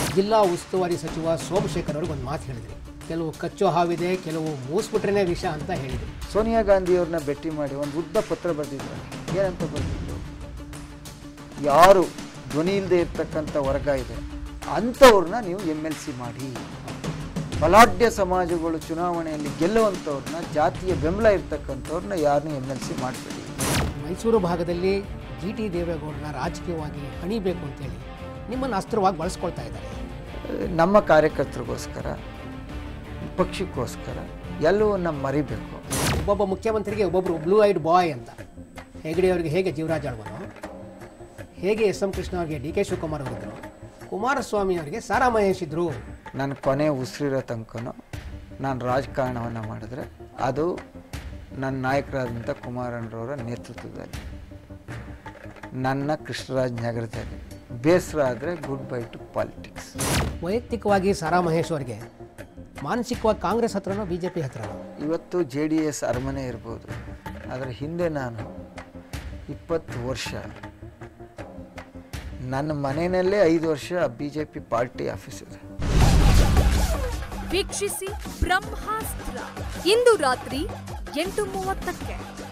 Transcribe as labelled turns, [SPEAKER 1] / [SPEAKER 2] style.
[SPEAKER 1] ಜಿಲ್ಲಾ ಉಸ್ತುವಾರಿ ಸಚಿವ ಸೋಮಶೇಖರ್ ಅವ್ರಿಗೆ ಒಂದು ಮಾತು ಹೇಳಿದ್ರಿ ಕೆಲವು ಕಚ್ಚೋ ಹಾವಿದೆ ಕೆಲವು ಮೂಸ್ಬಿಟ್ರೇನೆ ವಿಷ ಅಂತ ಹೇಳಿದ್ರಿ
[SPEAKER 2] ಸೋನಿಯಾ ಗಾಂಧಿಯವ್ರನ್ನ ಭೇಟಿ ಮಾಡಿ ಒಂದು ಉದ್ದ ಪತ್ರ ಬರೆದಿದ್ರು ಏನಂತ ಬರೆದಿದ್ರು ಯಾರು ಧ್ವನಿ ಇಲ್ಲದೆ ಇರ್ತಕ್ಕಂಥ ವರ್ಗ ಇದೆ ಅಂಥವ್ರನ್ನ ನೀವು ಎಮ್ ಎಲ್ ಸಿ ಮಾಡಿ ಬಲಾಢ್ಯ ಸಮಾಜಗಳು ಚುನಾವಣೆಯಲ್ಲಿ ಗೆಲ್ಲುವಂಥವ್ರನ್ನ ಜಾತಿಯ ಬೆಂಬಲ ಇರ್ತಕ್ಕಂಥವ್ರನ್ನ ಯಾರನ್ನೂ ಎಮ್ ಎಲ್ ಸಿ ಮಾಡಬೇಡಿ
[SPEAKER 1] ಮೈಸೂರು ಭಾಗದಲ್ಲಿ ಜಿ ಟಿ ದೇವೇಗೌಡರನ್ನ ರಾಜಕೀಯವಾಗಿ ಹಣಿಬೇಕು ಅಂತೇಳಿ ನಿಮ್ಮನ್ನು ಅಸ್ತ್ರವಾಗಿ ಬಳಸ್ಕೊಳ್ತಾ ಇದ್ದಾರೆ
[SPEAKER 2] ನಮ್ಮ ಕಾರ್ಯಕರ್ತರಿಗೋಸ್ಕರ ಪಕ್ಷಕ್ಕೋಸ್ಕರ ಎಲ್ಲವನ್ನ ಮರಿಬೇಕು
[SPEAKER 1] ಒಬ್ಬೊಬ್ಬ ಮುಖ್ಯಮಂತ್ರಿಗೆ ಒಬ್ಬೊಬ್ಬರು ಬ್ಲೂ ಐಡ್ ಬಾಯ್ ಅಂತ ಹೆಗಡೆ ಅವರಿಗೆ ಹೇಗೆ ಜೀವರಾಜ್ ಆಳ್ವನು ಹೇಗೆ ಎಸ್ ಎಂ ಕೃಷ್ಣ ಅವರಿಗೆ ಡಿ ಕೆ ಶಿವಕುಮಾರ್ ಅವರಿದ್ದರು ಕುಮಾರಸ್ವಾಮಿ ಅವರಿಗೆ ಸಾರಾ ಮಹೇಶ್ ಇದ್ರು
[SPEAKER 2] ನನ್ನ ಕೊನೆ ಉಸಿರಿರೋ ತನಕನೂ ನಾನು ರಾಜಕಾರಣವನ್ನು ಮಾಡಿದ್ರೆ ಅದು ನನ್ನ ನಾಯಕರಾದಂಥ ಕುಮಾರಣ್ಣರವರ ನೇತೃತ್ವದಲ್ಲಿ ನನ್ನ ಕೃಷ್ಣರಾಜ್ ನಗರದಲ್ಲಿ ಬೇಸರ ಆದರೆ ಗುಡ್ ಬೈ ಟು ಪಾಲಿಟಿಕ್ಸ್
[SPEAKER 1] ವೈಯಕ್ತಿಕವಾಗಿ ಸಾರಾ ಮಹೇಶ್ ಅವರಿಗೆ ಮಾನಸಿಕವಾಗಿ ಕಾಂಗ್ರೆಸ್ ಹತ್ರನೋ ಬಿ ಜೆ ಪಿ ಹತ್ರನೋ
[SPEAKER 2] ಇವತ್ತು ಜೆ ಡಿ ಎಸ್ ಅರಮನೆ ಇರ್ಬೋದು ಅದರ ಹಿಂದೆ ನಾನು ಇಪ್ಪತ್ತು ವರ್ಷ ನನ್ನ ಮನೆಯಲ್ಲೇ ಐದು ವರ್ಷ B J P party office ಇದೆ
[SPEAKER 3] ವೀಕ್ಷಿಸಿ ಬ್ರಹ್ಮಾಸ್ತ್ರ ಇಂದು ರಾತ್ರಿ ಎಂಟು ಮೂವತ್ತಕ್ಕೆ